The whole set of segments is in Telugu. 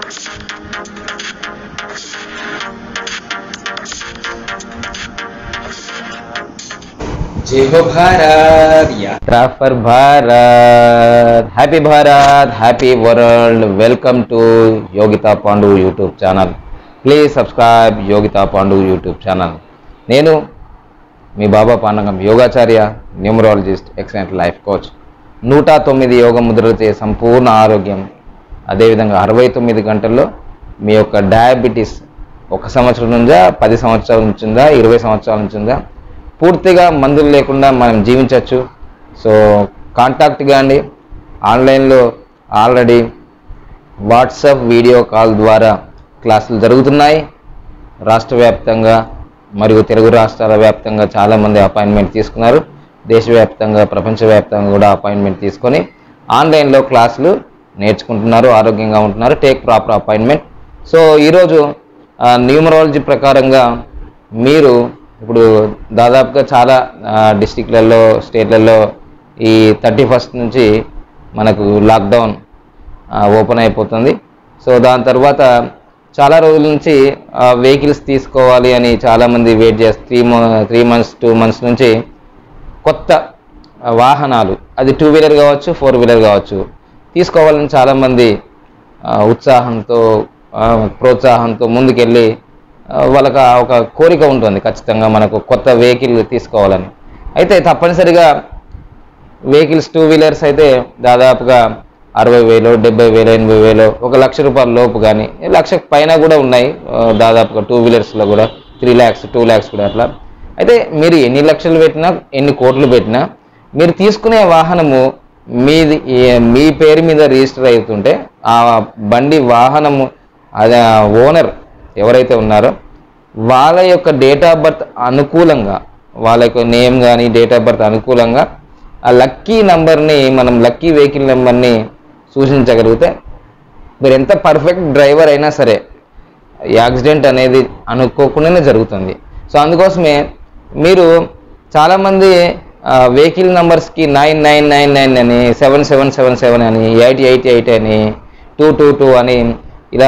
जय हो भारत यात्रा for Bharat happy Bharat happy world welcome to Yogita Pandu YouTube channel please subscribe Yogita Pandu YouTube channel నేను మీ బాబా పాండగం యోగాచార్య న్యూమరాలజిస్ట్ ఎక్సలెంట్ లైఫ్ కోచ్ నూట తొమ్మిది యోగ ముద్రలచే సంపూర్ణ ఆరోగ్యం అదేవిధంగా అరవై తొమ్మిది గంటల్లో మీ యొక్క డయాబెటీస్ ఒక సంవత్సరం నుంచా పది సంవత్సరాల నుంచి ఉందా ఇరవై సంవత్సరాల నుంచి ఉందా పూర్తిగా మందులు లేకుండా మనం జీవించవచ్చు సో కాంటాక్ట్ కానీ ఆన్లైన్లో ఆల్రెడీ వాట్సాప్ వీడియో కాల్ ద్వారా క్లాసులు జరుగుతున్నాయి రాష్ట్ర వ్యాప్తంగా మరియు తెలుగు రాష్ట్రాల వ్యాప్తంగా చాలామంది అపాయింట్మెంట్ తీసుకున్నారు దేశవ్యాప్తంగా ప్రపంచవ్యాప్తంగా కూడా అపాయింట్మెంట్ తీసుకొని ఆన్లైన్లో క్లాసులు నేర్చుకుంటున్నారు ఆరోగ్యంగా ఉంటున్నారు టేక్ ప్రాపర్ అపాయింట్మెంట్ సో ఈరోజు న్యూమరాలజీ ప్రకారంగా మీరు ఇప్పుడు దాదాపుగా చాలా డిస్టిక్లలో స్టేట్లలో ఈ థర్టీ ఫస్ట్ నుంచి మనకు లాక్డౌన్ ఓపెన్ అయిపోతుంది సో దాని తర్వాత చాలా రోజుల నుంచి వెహికల్స్ తీసుకోవాలి అని చాలామంది వెయిట్ చేస్తారు three three months two months నుంచి కొత్త ఆ, వాహనాలు అది టూ వీలర్ కావచ్చు ఫోర్ వీలర్ కావచ్చు తీసుకోవాలని చాలామంది ఆ, ఉత్సాహంతో ఆ, ప్రోత్సాహంతో ముందుకెళ్ళి ఆ, వాళ్ళకి ఆ ఒక కోరిక ఉంటుంది ఖచ్చితంగా మనకు కొత్త వెహికల్ తీసుకోవాలని అయితే తప్పనిసరిగా వెహికల్స్ టూ వీలర్స్ అయితే దాదాపుగా అరవై వేలు డెబ్బై వేలు ఎనభై వేలు ఒక లక్ష రూపాయల లోపు కానీ లక్ష పైన కూడా ఉన్నాయి ఆ, దాదాపుగా టూ వీలర్స్లో కూడా త్రీ ల్యాక్స్ టూ ల్యాక్స్ కూడా అట్లా అయితే మీరు ఎన్ని లక్షలు పెట్టినా ఎన్ని కోట్లు పెట్టినా మీరు తీసుకునే వాహనము మీది ఏ- మీ పేరు మీద రిజిస్టర్ అవుతుంటే ఆ బండి వాహనము అది ఓనర్ ఎవరైతే ఉన్నారో వాళ్ళ యొక్క డేట్ ఆఫ్ బర్త్ అనుకూలంగా వాళ్ళ యొక్క నేమ్ కానీ డేట్ ఆఫ్ బర్త్ అనుకూలంగా ఆ లక్కీ నెంబర్ని మనం లక్కీ వెహికల్ నెంబర్ని సూచించగలిగితే మీరు ఎంత పర్ఫెక్ట్ డ్రైవర్ అయినా సరే యాక్సిడెంట్ అనేది అనుకోకుండానే జరుగుతుంది సో అందుకోసమే మీరు చాలామంది వెహికల్ నెంబర్స్కి నైన్ నైన్ నైన్ నైన్ అని సెవెన్ సెవెన్ సెవెన్ సెవెన్ అని ఎయిట్ ఎయిట్ ఎయిట్ అని టూ టూ టూ అని ఇలా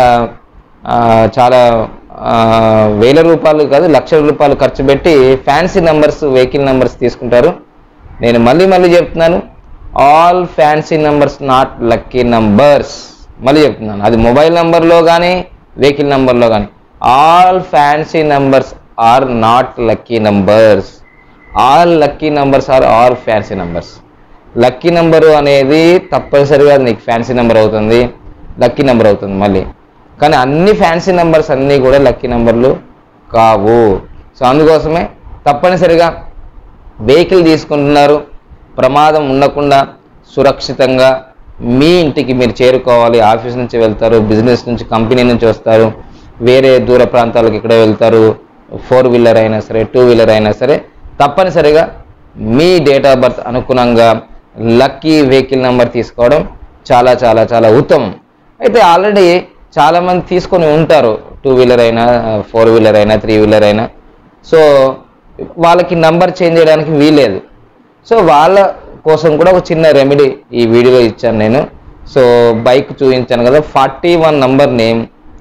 ఆ, చాలా ఆ, వేల రూపాయలు కాదు లక్షల రూపాయలు ఖర్చు పెట్టి ఫ్యాన్సీ నెంబర్స్ వెహికల్ నెంబర్స్ తీసుకుంటారు నేను మళ్ళీ మళ్ళీ చెప్తున్నాను all fancy numbers not lucky numbers మళ్ళీ చెప్తున్నాను అది మొబైల్ నెంబర్లో కానీ వెహికల్ నెంబర్లో కానీ all fancy numbers are not lucky numbers all lucky numbers are all fancy numbers lucky number అనేది తప్పనిసరిగా నీకు ఫ్యాన్సీ నెంబర్ అవుతుంది లక్కీ నెంబర్ అవుతుంది మళ్ళీ కానీ అన్ని ఫ్యాన్సీ నెంబర్స్ అన్నీ కూడా లక్కీ నెంబర్లు కావు సో అందుకోసమే తప్పనిసరిగా వెహికల్ తీసుకుంటున్నారు ప్రమాదం ఉండకుండా సురక్షితంగా మీ ఇంటికి మీరు చేరుకోవాలి ఆఫీస్ నుంచి వెళ్తారు బిజినెస్ నుంచి కంపెనీ నుంచి వస్తారు వేరే దూర ప్రాంతాలకు ఇక్కడ వెళ్తారు ఫోర్ వీలర్ అయినా సరే టూ వీలర్ అయినా సరే తప్పనిసరిగా మీ డేట్ ఆఫ్ బర్త్ అనుగుణంగా లక్కీ వెహికల్ నెంబర్ తీసుకోవడం చాలా చాలా చాలా ఉత్తమం అయితే ఆల్రెడీ చాలామంది తీసుకొని ఉంటారు టూ వీలర్ అయినా ఫోర్ వీలర్ అయినా త్రీ వీలర్ అయినా సో వాళ్ళకి నంబర్ చేంజ్ చేయడానికి వీలేదు సో వాళ్ళ కోసం కూడా ఒక చిన్న రెమెడీ ఈ వీడియోలో ఇచ్చాను నేను సో బైక్ చూపించాను కదా ఫార్టీ వన్ నంబర్ నేమ్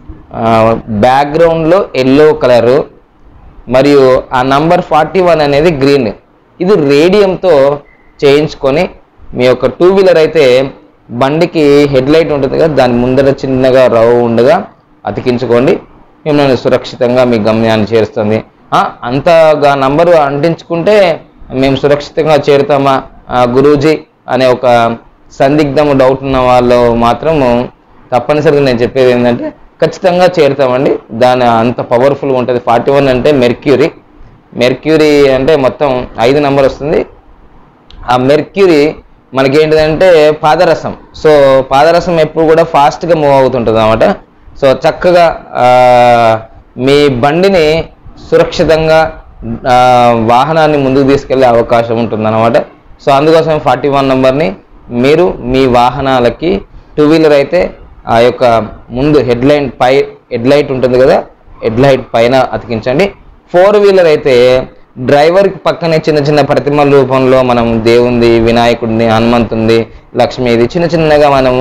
బ్యాక్గ్రౌండ్లో ఎల్లో కలరు మరియు ఆ నంబర్ ఫార్టీ వన్ అనేది గ్రీన్ ఇది రేడియంతో చేయించుకొని మీ యొక్క టూ వీలర్ అయితే బండికి హెడ్ లైట్ ఉంటుంది కదా దాని ముందర చిన్నగా రౌండ్గా అతికించుకోండి మిమ్మల్ని సురక్షితంగా మీ గమ్యాన్ని చేరుస్తుంది ఆ, అంతగా నంబరు అంటించుకుంటే మేము సురక్షితంగా చేరుతామా ఆ, గురూజీ అనే ఒక సందిగ్ధము డౌట్ ఉన్న వాళ్ళు మాత్రము తప్పనిసరిగా నేను చెప్పేది ఏంటంటే ఖచ్చితంగా చేరుతామండి దాని అంత పవర్ఫుల్గా ఉంటుంది ఫార్టీ వన్ అంటే మెర్క్యూరీ మెర్క్యూరీ అంటే మొత్తం ఐదు నెంబర్ వస్తుంది ఆ మెర్క్యూరీ మనకి ఏంటిదంటే పాదరసం సో పాదరసం ఎప్పుడు కూడా ఫాస్ట్గా మూవ్ అవుతుంటుంది అనమాట సో చక్కగా ఆ, మీ బండిని సురక్షితంగా ఆ, వాహనాన్ని ముందుకు తీసుకెళ్లే అవకాశం ఉంటుంది సో అందుకోసం ఫార్టీ వన్ నెంబర్ని మీరు మీ వాహనాలకి టూ వీలర్ అయితే ఆ యొక్క ముందు హెడ్ లైన్ పై హెడ్ లైట్ ఉంటుంది కదా హెడ్ లైట్ పైన అతికించండి ఫోర్ వీలర్ అయితే డ్రైవర్కి పక్కనే చిన్న చిన్న ప్రతిమల రూపంలో మనం దేవుంది వినాయకుడిని హనుమంతుంది లక్ష్మీది చిన్న చిన్నగా మనము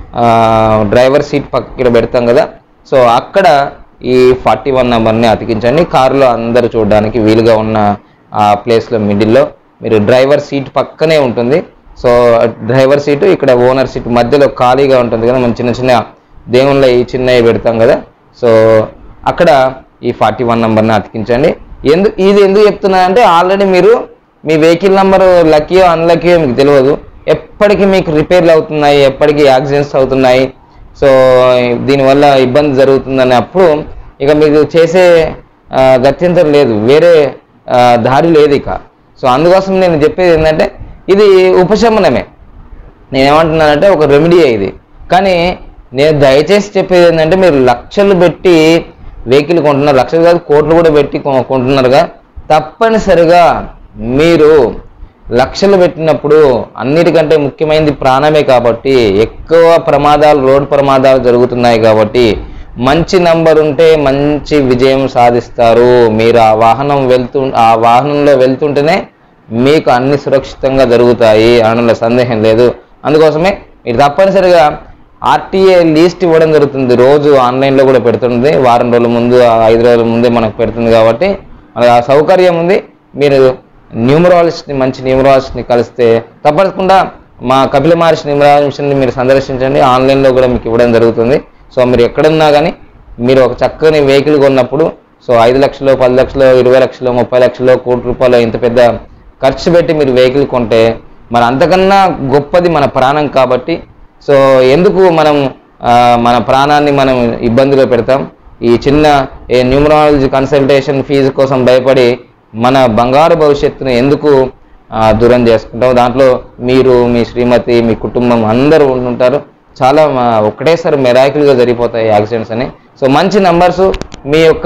డ్రైవర్ సీట్ పక్క ఇక్కడ పెడతాం కదా సో అక్కడ ఈ ఫార్టీ వన్ నెంబర్ని అతికించండి కారులో అందరూ చూడడానికి వీలుగా ఉన్న ఆ ప్లేస్లో మిడిల్లో మీరు డ్రైవర్ సీట్ పక్కనే ఉంటుంది సో డ్రైవర్ సీటు ఇక్కడ ఓనర్ సీట్ మధ్యలో ఖాళీగా ఉంటుంది కదా మనం చిన్న చిన్న దేవుళ్ళ ఈ చిన్నవి పెడతాం కదా సో అక్కడ ఈ ఫార్టీ వన్ నెంబర్ని అతికించండి ఎందుకు ఇది ఎందుకు చెప్తున్నా అంటే ఆల్రెడీ మీరు మీ వెహికల్ నెంబర్ లక్కీయో అన్లక్కీయో మీకు తెలియదు ఎప్పటికీ మీకు రిపేర్లు అవుతున్నాయి ఎప్పటికీ యాక్సిడెంట్స్ అవుతున్నాయి సో దీనివల్ల ఇబ్బంది జరుగుతుందని అప్పుడు ఇక మీకు చేసే ఆ, గత్యంతరం లేదు వేరే ఆ, దారి లేదు ఇక సో అందుకోసం నేను చెప్పేది ఏంటంటే ఇది ఉపశమనమే నేను ఏమంటున్నానంటే ఒక రెమెడీ ఇది కానీ నేను దయచేసి చెప్పేది ఏంటంటే మీరు లక్షలు పెట్టి వెహికల్ కొంటున్నారు లక్షలు కాదు కోట్లు కూడా పెట్టి కొ- కొంటున్నారుగా తప్పనిసరిగా మీరు లక్షలు పెట్టినప్పుడు అన్నిటికంటే ముఖ్యమైనది ప్రాణమే కాబట్టి ఎక్కువ ప్రమాదాలు రోడ్ ప్రమాదాలు జరుగుతున్నాయి కాబట్టి మంచి నంబర్ ఉంటే మంచి విజయం సాధిస్తారు మీరు ఆ వాహనం వెళ్తూ ఆ వాహనంలో వెళ్తుంటేనే మీకు అన్ని సురక్షితంగా జరుగుతాయి అనడంలో సందేహం లేదు అందుకోసమే మీరు తప్పనిసరిగా ఆర్టీఏ లీస్ట్ ఇవ్వడం జరుగుతుంది రోజు ఆన్లైన్లో కూడా పెడుతుంది వారం రోజుల ముందు ఆ ఐదు రోజుల ముందే మనకు పెడుతుంది కాబట్టి మనకు ఆ సౌకర్యం ఉంది మీరు న్యూమరాలజిస్ట్ని మంచి న్యూమరాలజిస్ట్ని కలిస్తే తప్పకుండా మా కపిల మహర్షి న్యూమరాలజిస్ట్ని మీరు సందర్శించండి ఆన్లైన్లో కూడా మీకు ఇవ్వడం జరుగుతుంది సో మీరు ఎక్కడున్నా కానీ మీరు ఒక చక్కని వెహికల్ కొన్నప్పుడు సో ఐదు లక్షలు పది లక్షలు ఇరవై లక్షలు ముప్పై లక్షలు కోటి రూపాయలు ఇంత పెద్ద ఖర్చు పెట్టి మీరు వెహికల్ కొంటే మరి అంతకన్నా గొప్పది మన ప్రాణం కాబట్టి సో ఎందుకు మనం ఆ, మన ప్రాణాన్ని మనం ఇబ్బందిలో పెడతాం ఈ చిన్న ఏ న్యూమరాలజీ కన్సల్టేషన్ ఫీజు కోసం భయపడి మన బంగారు భవిష్యత్తును ఎందుకు ఆ, దూరం చేసుకుంటాం దాంట్లో మీరు మీ శ్రీమతి మీ కుటుంబం అందరూ ఉంటారు చాలా మా- ఒకటేసారి మెరాకిల్గా జరిగిపోతాయి యాక్సిడెంట్స్ అని సో మంచి నంబర్స్ మీ యొక్క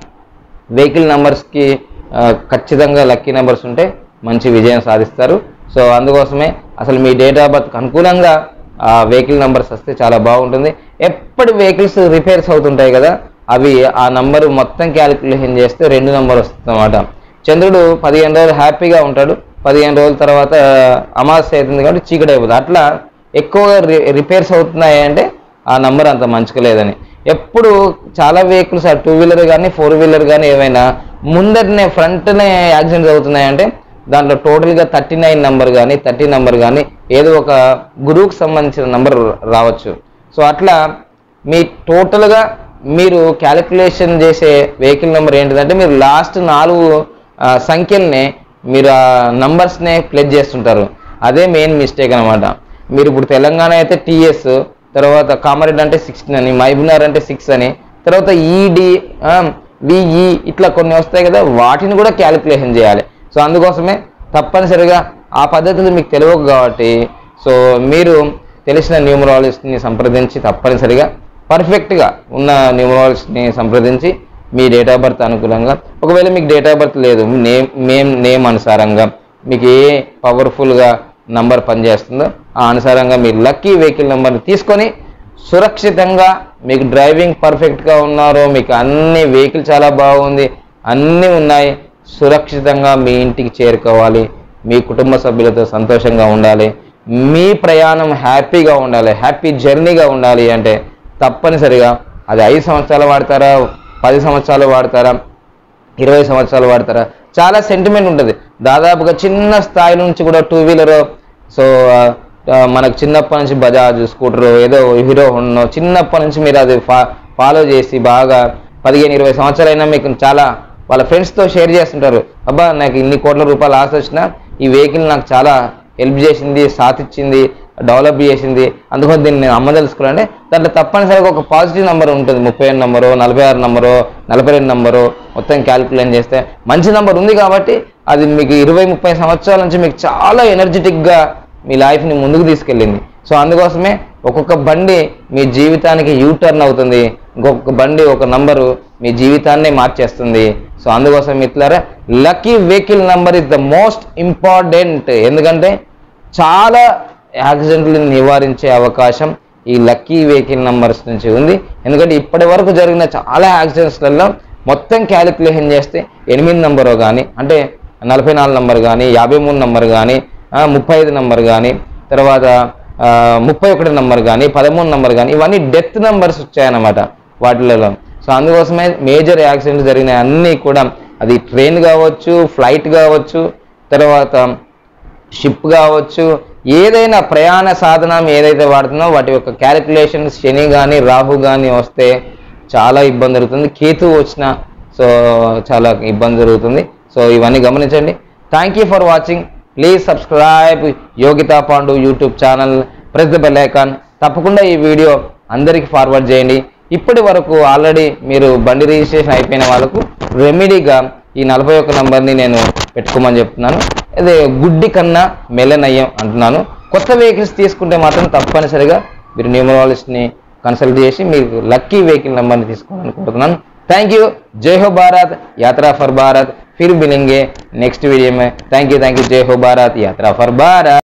వెహికల్ నెంబర్స్కి ఖచ్చితంగా లక్కీ నెంబర్స్ ఉంటే మంచి విజయం సాధిస్తారు సో అందుకోసమే అసలు మీ డేట్ ఆఫ్ బర్త్కి అనుకూలంగా ఆ వెహికల్ నెంబర్స్ వస్తే చాలా బాగుంటుంది ఎప్పటి వెహికల్స్ రిపేర్స్ అవుతుంటాయి కదా అవి ఆ నంబర్ మొత్తం క్యాలిక్యులేషన్ చేస్తే రెండు నెంబర్ వస్తుంది అన్నమాట చంద్రుడు పదిహేను రోజులు హ్యాపీగా ఉంటాడు పదిహేను రోజుల తర్వాత అమావాస్య అవుతుంది కాబట్టి చీకటి అయిపోతుంది అట్లా ఎక్కువగా రి- రిపేర్స్ అవుతున్నాయి అంటే ఆ నంబర్ అంత మంచిగా లేదని ఎప్పుడు చాలా వెహికల్స్ ఆ టూ వీలర్ కానీ ఫోర్ వీలర్ కానీ ఏవైనా ముందటనే ఫ్రంట్నే యాక్సిడెంట్స్ అవుతున్నాయంటే దాంట్లో టోటల్గా థర్టీ నైన్ నెంబర్ కానీ థర్టీ నెంబర్ కానీ ఏదో ఒక గురువుకు సంబంధించిన నెంబర్ రావచ్చు సో అట్లా మీ టోటల్గా మీరు క్యాలిక్యులేషన్ చేసే వెహికల్ నెంబర్ ఏంటిదంటే మీరు లాస్ట్ నాలుగు ఆ, సంఖ్యల్ని మీరు ఆ నంబర్స్నే ప్లెజ్ చేస్తుంటారు అదే మెయిన్ మిస్టేక్ అనమాట మీరు ఇప్పుడు తెలంగాణ అయితే టీఎస్ తర్వాత కామారెడ్డి అంటే సిక్స్టీన్ అని మైబునార్ అంటే సిక్స్ అని తర్వాత ఈడి విఈ ఇట్లా కొన్ని వస్తాయి కదా వాటిని కూడా క్యాలిక్యులేషన్ చేయాలి సో అందుకోసమే తప్పనిసరిగా ఆ పద్ధతులు మీకు తెలియవు కాబట్టి సో మీరు తెలిసిన న్యూమరాలజిస్ట్ని సంప్రదించి తప్పనిసరిగా పర్ఫెక్ట్గా ఉన్న న్యూమరాలజిస్ట్ని సంప్రదించి మీ డేట్ ఆఫ్ బర్త్ అనుకూలంగా ఒకవేళ మీకు డేట్ ఆఫ్ బర్త్ లేదు నేమ్ నేమ్ నేమ్ అనుసారంగా మీకు ఏ పవర్ఫుల్గా నంబర్ పనిచేస్తుందో ఆ అనుసారంగా మీరు లక్కీ వెహికల్ నెంబర్ని తీసుకొని సురక్షితంగా మీకు డ్రైవింగ్ పర్ఫెక్ట్గా ఉన్నారు మీకు అన్ని వెహికల్ చాలా బాగుంది అన్నీ ఉన్నాయి సురక్షితంగా మీ ఇంటికి చేరుకోవాలి మీ కుటుంబ సభ్యులతో సంతోషంగా ఉండాలి మీ ప్రయాణం హ్యాపీగా ఉండాలి హ్యాపీ జర్నీగా ఉండాలి అంటే తప్పనిసరిగా అది ఐదు సంవత్సరాలు వాడతారా పది సంవత్సరాలు వాడతారా ఇరవై సంవత్సరాలు వాడతారా చాలా సెంటిమెంట్ ఉంటుంది దాదాపుగా చిన్న స్థాయి నుంచి కూడా టూ వీలర్ సో ఆ, మనకు చిన్నప్పటి నుంచి బజాజ్ స్కూటర్ ఏదో హీరో హోండో చిన్నప్పటి నుంచి మీరు అది ఫా ఫాలో చేసి బాగా పదిహేను ఇరవై సంవత్సరాలైనా మీకు చాలా వాళ్ళ ఫ్రెండ్స్తో షేర్ చేస్తుంటారు అబ్బా నాకు ఇన్ని కోట్ల రూపాయలు ఆశ వచ్చినా ఈ వెహికల్ నాకు చాలా హెల్ప్ చేసింది సాత్ ఇచ్చింది డెవలప్ చేసింది అందుకని దీన్ని నేను అమ్మదలుచుకోవాలంటే దాంట్లో తప్పనిసరిగా ఒక పాజిటివ్ నెంబర్ ఉంటుంది ముప్పై ఏడు నెంబరు నలభై ఆరు నెంబరు నలభై రెండు నెంబరు మొత్తం క్యాలిక్యులేట్ చేస్తే మంచి నెంబర్ ఉంది కాబట్టి అది మీకు ఇరవై ముప్పై సంవత్సరాల నుంచి మీకు చాలా ఎనర్జెటిక్గా మీ లైఫ్ని ముందుకు తీసుకెళ్ళింది సో అందుకోసమే ఒక్కొక్క బండి మీ జీవితానికి యూ టర్న్ అవుతుంది ఇంకొక బండి ఒక నంబరు మీ జీవితాన్నే మార్చేస్తుంది సో అందుకోసం మిత్రులారా lucky vehicle number is the most important ఎందుకంటే చాలా యాక్సిడెంట్లను నివారించే అవకాశం ఈ లక్కీ వెహికల్ నంబర్స్ నుంచి ఉంది ఎందుకంటే ఇప్పటి వరకు జరిగిన చాలా యాక్సిడెంట్స్లలో మొత్తం క్యాలిక్యులేషన్ చేస్తే ఎనిమిది నంబరు కానీ అంటే నలభై నాలుగు నంబర్ కానీ యాభై మూడు నంబర్ కానీ ముప్పై ఐదు నంబర్ కానీ తర్వాత ఆ, ముప్పై ఒకటి నంబర్ కానీ పదమూడు నంబర్ కానీ ఇవన్నీ డెత్ నంబర్స్ వచ్చాయన్నమాట వాటిలలో సో అందుకోసమే మేజర్ యాక్సిడెంట్స్ జరిగినాయి అన్నీ కూడా అది ట్రైన్ కావచ్చు ఫ్లైట్ కావచ్చు తర్వాత షిప్ కావచ్చు ఏదైనా ప్రయాణ సాధనం ఏదైతే వాడుతుందో వాటి యొక్క క్యాలిక్యులేషన్స్ శని కానీ రాహు కానీ వస్తే చాలా ఇబ్బంది జరుగుతుంది కేతు వచ్చిన సో చాలా ఇబ్బంది జరుగుతుంది సో ఇవన్నీ గమనించండి thank you for watching please subscribe Yogita Pandu YouTube channel press the bell icon తప్పకుండా ఈ వీడియో అందరికీ ఫార్వర్డ్ చేయండి ఇప్పటి వరకు ఆల్రెడీ మీరు బండి రిజిస్ట్రేషన్ అయిపోయిన వాళ్ళకు రెమెడీగా ఈ నలభై ఒక్క నంబర్ని నేను పెట్టుకోమని చెప్తున్నాను అదే గుడ్డి కన్నా మెల్లనయ్యం అంటున్నాను కొత్త వెహికల్స్ తీసుకుంటే మాత్రం తప్పనిసరిగా మీరు న్యూమరాలజిస్ట్ని కన్సల్ట్ చేసి మీకు లక్కీ వెహికల్ నెంబర్ని తీసుకోవాలని కోరుతున్నాను థ్యాంక్ యూ జై హో భారత్ యాత్రా ఫర్ భారత్ फिर मिलेंगे नेक्स्ट वीडियो में थैंक यू थैंक यू जय हो भारत यात्रा फॉर भारत